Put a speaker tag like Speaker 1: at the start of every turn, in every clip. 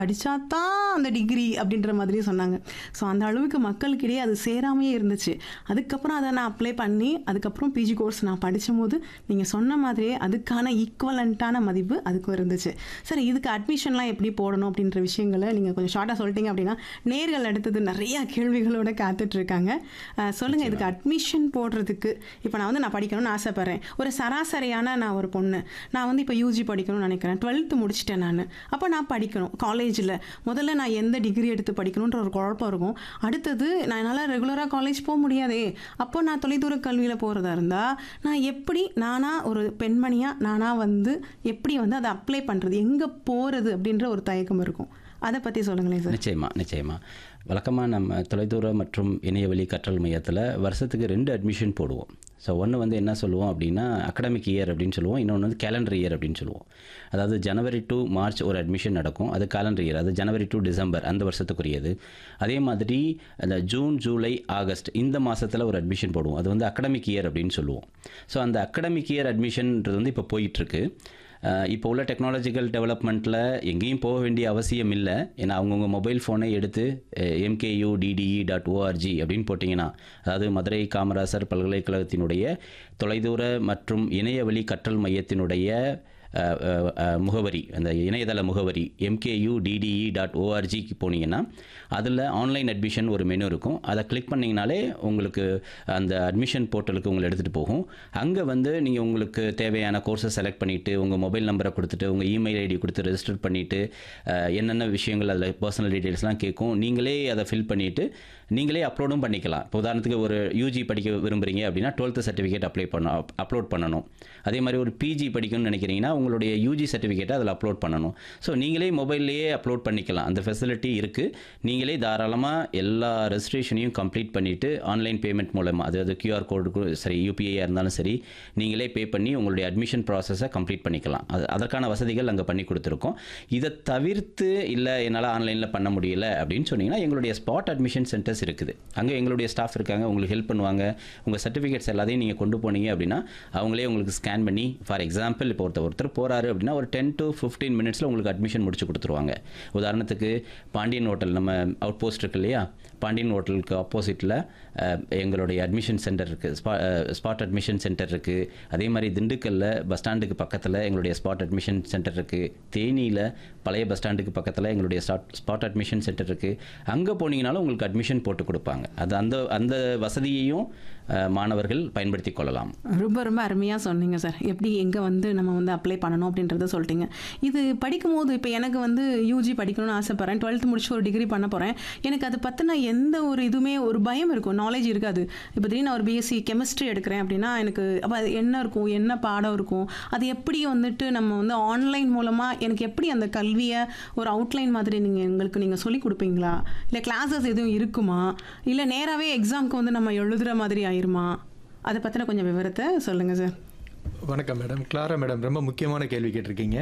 Speaker 1: படிச்சா தான் அந்த டிகிரி அப்படின்ற மாதிரி சொன்னாங்க ஸோ அந்த அளவுக்கு மக்களுக்கிடையே அது சேராமையே இருந்துச்சு அதுக்கப்புறம் அதை நான் அப்ளை பண்ணி அதுக்கப்புறம் பிஜி கோர்ஸ் நான் படிச்சும் போது நீங்கள் சொன்ன மாதிரியே அதுக்கான ஈக்குவலண்ட்டான மதிப்பு அதுக்கும் இருந்துச்சு சரி இதுக்கு அட்மிஷன்லாம் எப்படி போடணும் அப்படின்ற விஷயங்களை நீங்கள் கொஞ்சம் ஷார்ட்டாக சொல்லிட்டீங்க அப்படின்னா நேர்கள் அடுத்தது நிறைய கேள்விகளோட காத்துட்டு இருக்காங்க அஹ், சொல்லுங்க இதுக்கு அட்மிஷன் போடுறதுக்கு இப்போ நான் வந்து நான் படிக்கணும்னு ஆசைப்பட்றேன் ஒரு சராசரியான நான் ஒரு பொண்ணு நான் வந்து இப்போ யூஜி படிக்கணும்னு நினைக்கிறேன் டுவெல்த்து முடிச்சிட்டேன் நான் அப்போ நான் படிக்கணும் காலேஜில் முதல்ல நான் எந்த டிகிரி எடுத்து படிக்கணுன்ற ஒரு குழப்பம் இருக்கும் அடுத்தது நான் என்னால் ரெகுலராக காலேஜ் போக முடியாதே அப்போ நான் தொலைதூர கல்வியில் போகிறதா இருந்தால் நான் எப்படி நானாக ஒரு பெண்மணியாக நானாக வந்து எப்படி வந்து அதை அப்ளை பண்ணுறது எங்கே போகிறது அப்படின்ற ஒரு தயக்கம் இருக்கும் அதை பற்றி சொல்லுங்களேன் சார்
Speaker 2: நிச்சயமா நிச்சயமா வழக்கமாக நம்ம தொலைதூர மற்றும் இணையவழி கற்றல் மையத்தில் வருஷத்துக்கு ரெண்டு அட்மிஷன் போடுவோம் ஸோ ஒன்று வந்து என்ன சொல்லுவோம் அப்படின்னா அகடமிக் இயர் அப்படின்னு சொல்லுவோம் இன்னொன்று வந்து கேலண்டர் இயர் அப்படின்னு சொல்லுவோம் அதாவது ஜனவரி டு மார்ச் ஒரு அட்மிஷன் நடக்கும் அது கேலண்டர் இயர் அது ஜனவரி டு டிசம்பர் அந்த வருஷத்துக்குரியது அதே மாதிரி அந்த ஜூன் ஜூலை ஆகஸ்ட் இந்த மாதத்தில் ஒரு அட்மிஷன் போடுவோம் அது வந்து அகடமிக் இயர் அப்படின்னு சொல்லுவோம் ஸோ அந்த அகடமிக் இயர் அட்மிஷன்ன்றது வந்து இப்போ போயிட்டுருக்கு அஹ் இப்போ உள்ள டெக்னாலஜிக்கல் டெவலப்மெண்ட்டில் எங்கேயும் போக வேண்டிய அவசியம் இல்லை ஏன்னா அவங்கவுங்க மொபைல் ஃபோனை எடுத்து எம்கேயூ டிடிஇ டாட் ஓஆர்ஜி அப்படின்னு போட்டிங்கன்னா அதாவது மதுரை காமராசர் பல்கலைக்கழகத்தினுடைய தொலைதூர மற்றும் இணையவழி கற்றல் மையத்தினுடைய அஹ், அஹ், அஹ், முகவரி அந்த இணையதள முகவரி எம்கேயூ டிடிஇ டாட் ஓஆர்ஜிக்கு போனீங்கன்னா அதில் ஆன்லைன் அட்மிஷன் ஒரு மெனு இருக்கும் அதை கிளிக் பண்ணிங்கனாலே உங்களுக்கு அந்த அட்மிஷன் போர்ட்டலுக்கு உங்களை எடுத்துகிட்டு போகும் அங்கே வந்து நீங்கள் உங்களுக்கு தேவையான கோர்ஸை செலக்ட் பண்ணிவிட்டு உங்கள் மொபைல் நம்பரை கொடுத்துட்டு உங்கள் இமெயில் ஐடி கொடுத்து ரெஜிஸ்டர் பண்ணிவிட்டு என்னென்ன விஷயங்கள் அதில் பர்சனல் டீட்டெயில்ஸ்லாம் கேட்கும் நீங்களே அதை ஃபில் பண்ணிவிட்டு நீங்களே அப்லோடும் பண்ணிக்கலாம் இப்போ உதாரணத்துக்கு ஒரு யூஜி படிக்க விரும்புகிறீங்க அப்படின்னா டுவெல்த்து சர்டிஃபிகேட் அப்ளை பண்ண அப்லோட் பண்ணணும் அதே மாதிரி ஒரு பிஜி படிக்கணும்னு நினைக்கிறீங்கன்னா உங்களுடைய யூஜி சர்டிஃபிகேட்டை அதில் அப்லோட் பண்ணணும் ஸோ நீங்களே மொபைல்லையே அப்லோட் பண்ணிக்கலாம் அந்த ஃபெசிலிட்டி இருக்குது நீங்களே தாராளமாக எல்லா ரெஜிஸ்ட்ரேஷனையும் கம்ப்ளீட் பண்ணிவிட்டு ஆன்லைன் பேமெண்ட் மூலமாக அதாவது கியூஆர் கோடுக்கு சரி யூபிஐயாக இருந்தாலும் சரி நீங்களே பே பண்ணி உங்களுடைய அட்மிஷன் ப்ராசஸை கம்ப்ளீட் பண்ணிக்கலாம் அது அதற்கான வசதிகள் அங்கே பண்ணி கொடுத்துருக்கோம் இதை தவிர்த்து இல்லை என்னால் ஆன்லைனில் பண்ண முடியல அப்படின்னு சொன்னீங்கன்னா எங்களுடைய ஸ்பாட் அட்மிஷன் சென்டர்ஸ் இருக்குது அங்கே எங்களுடைய ஸ்டாஃப் இருக்காங்க உங்களுக்கு ஹெல்ப் பண்ணுவாங்க உங்கள் சர்டிஃபிகேட்ஸ் எல்லாத்தையும் நீங்கள் கொண்டு போனீங்க அப்படின்னா அவங்களே உங்களுக்கு ஸ்கேன் பண்ணி ஃபார் எக்ஸாம்பிள் இப்போ ஒருத்தர் ஒருத்தர் போகிறாரு அப்படின்னா ஒரு டென் to ஃபிஃப்டீன் மினிட்ஸில் உங்களுக்கு அட்மிஷன் முடிச்சு கொடுத்துருவாங்க உதாரணத்துக்கு பாண்டியன் ஹோட்டல் நம்ம அவுட் போஸ்ட் இருக்கு இல்லையா பாண்டியன் ஹோட்டலுக்கு ஆப்போசிட்டில் எங்களுடைய அட்மிஷன் சென்டர் இருக்குது ஸ்பா ஸ்பாட் அட்மிஷன் சென்டர் இருக்குது அதே மாதிரி திண்டுக்கல்ல பஸ் ஸ்டாண்டுக்கு பக்கத்தில் எங்களுடைய ஸ்பாட் அட்மிஷன் சென்டர் இருக்குது தேனியில் பழைய பஸ் ஸ்டாண்டுக்கு பக்கத்தில் எங்களுடைய ஸ்டாட் ஸ்பாட் அட்மிஷன் சென்டர் இருக்குது அங்கே போனீங்கனாலும் உங்களுக்கு அட்மிஷன் போட்டு கொடுப்பாங்க அது அந்த அந்த வசதியையும் அஹ், மாணவர்கள் பயன்படுத்தி கொள்ளலாம்
Speaker 1: ரொம்ப ரொம்ப அருமையாக சொன்னீங்க சார் எப்படி எங்கே வந்து நம்ம வந்து அப்ளை பண்ணணும் அப்படின்றத சொல்லிட்டீங்க இது படிக்கும்போது இப்போ எனக்கு வந்து யூஜி படிக்கணும்னு ஆசைப்பட்றேன் டுவெல்த் முடிச்சு ஒரு டிகிரி பண்ண போகிறேன் எனக்கு அது பற்றின எந்த ஒரு இதுவுமே ஒரு பயம் இருக்கும் நாலேஜ் இருக்காது இப்போ திடீர்னு நான் ஒரு பிஎஸ்சி கெமிஸ்ட்ரி எடுக்கிறேன் அப்படின்னா எனக்கு அப்போ அது என்ன இருக்கும் என்ன பாடம் இருக்கும் அது எப்படி வந்துட்டு நம்ம வந்து ஆன்லைன் மூலமாக எனக்கு எப்படி அந்த கல்வியை ஒரு அவுட்லைன் மாதிரி நீங்கள் எங்களுக்கு நீங்கள் சொல்லி கொடுப்பீங்களா இல்லை கிளாஸஸ் எதுவும் இருக்குமா இல்லை நேராகவே எக்ஸாம்க்கு வந்து நம்ம எழுதுகிற மாதிரி ஆயிருமா அதை பற்றின கொஞ்சம் விவரத்தை சொல்லுங்கள் சார்
Speaker 3: வணக்கம் மேடம் கிளாரா மேடம் ரொம்ப முக்கியமான கேள்வி கேட்டிருக்கீங்க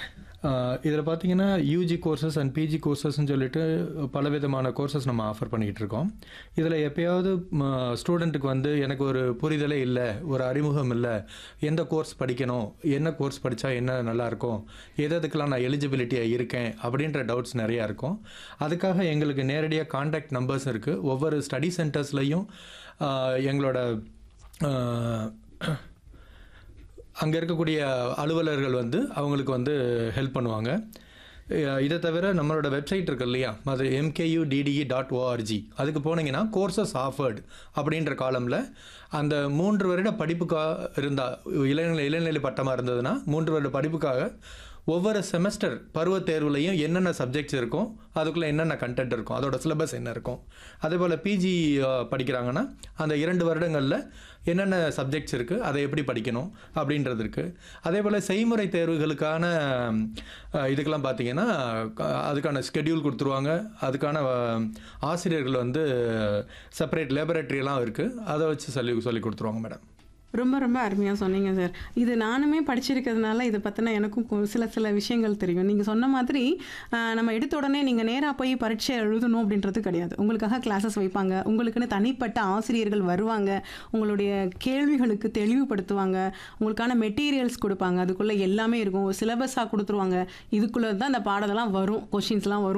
Speaker 3: இதில் பார்த்தீங்கன்னா யூஜி கோர்சஸ் அண்ட் பிஜி கோர்சஸ்ன்னு சொல்லிட்டு பலவிதமான கோர்சஸ் நம்ம ஆஃபர் பண்ணிக்கிட்டு இருக்கோம் இதில் எப்பயாவது ஸ்டூடெண்ட்டுக்கு வந்து எனக்கு ஒரு புரிதலே இல்லை ஒரு அறிமுகம் இல்லை எந்த கோர்ஸ் படிக்கணும் என்ன கோர்ஸ் படித்தா என்ன நல்லாயிருக்கும் எது எதுக்கெல்லாம் நான் எலிஜிபிலிட்டியாக இருக்கேன் அப்படின்ற டவுட்ஸ் நிறையா இருக்கும் அதுக்காக எங்களுக்கு நேரடியாக காண்டாக்ட் நம்பர்ஸ் இருக்குது ஒவ்வொரு ஸ்டடி சென்டர்ஸ்லையும் எங்களோட ஆஹ், அங்கே இருக்கக்கூடிய அலுவலர்கள் வந்து அவங்களுக்கு வந்து ஹெல்ப் பண்ணுவாங்க அஹ் இதை தவிர நம்மளோட வெப்சைட் இருக்கு இல்லையா அது எம்கேயூ டிடிஇ டாட் ஓஆர்ஜி அதுக்கு போனீங்கன்னா கோர்சஸ் ஆஃபர்டு அப்படின்ற காலமில் அந்த மூன்று வருட படிப்புக்காக இருந்தால் இளநிலை இளநிலை பட்டமாக இருந்ததுன்னா மூன்று வருட படிப்புக்காக ஒவ்வொரு செமஸ்டர் பருவத் தேர்வுலையும் என்னென்ன சப்ஜெக்ட்ஸ் இருக்கும் அதுக்குள்ளே என்னென்ன கண்டென்ட் இருக்கும் அதோட சிலபஸ் என்ன இருக்கும் அதே போல் பிஜி படிக்கிறாங்கன்னா அந்த இரண்டு வருடங்களில் என்னென்ன சப்ஜெக்ட்ஸ் இருக்குது அதை எப்படி படிக்கணும் அப்படின்றது இருக்குது அதே போல் செய்முறை தேர்வுகளுக்கான அஹ், இதுக்கெல்லாம் பார்த்தீங்கன்னா க- அதுக்கான ஸ்கெடியூல் கொடுத்துருவாங்க அதுக்கான அஹ், ஆசிரியர்கள் வந்து செப்பரேட் லேபரேட்டரியெல்லாம் இருக்குது அதை வச்சு சொல்லி சொல்லி கொடுத்துருவாங்க மேடம்
Speaker 1: ரொம்ப ரொம்ப அருமையாக சொன்னீங்க சார் இது நானுமே படிச்சிருக்கிறதுனால இதை பற்றின எனக்கும் கொ- சில சில விஷயங்கள் தெரியும் நீங்கள் சொன்ன மாதிரி ஆஹ், நம்ம எடுத்த உடனே நீங்கள் நேராக போய் பரீட்சை எழுதணும் அப்படின்றது கிடையாது உங்களுக்காக கிளாஸஸ் வைப்பாங்க உங்களுக்குன்னு தனிப்பட்ட ஆசிரியர்கள் வருவாங்க உங்களுடைய கேள்விகளுக்கு தெளிவுபடுத்துவாங்க உங்களுக்கான மெட்டீரியல்ஸ் கொடுப்பாங்க அதுக்குள்ளே எல்லாமே இருக்கும் சிலபஸாக கொடுத்துருவாங்க இதுக்குள்ளே தான் அந்த பாடத்தெல்லாம் வரும் கொஷின்ஸ்லாம் வரும்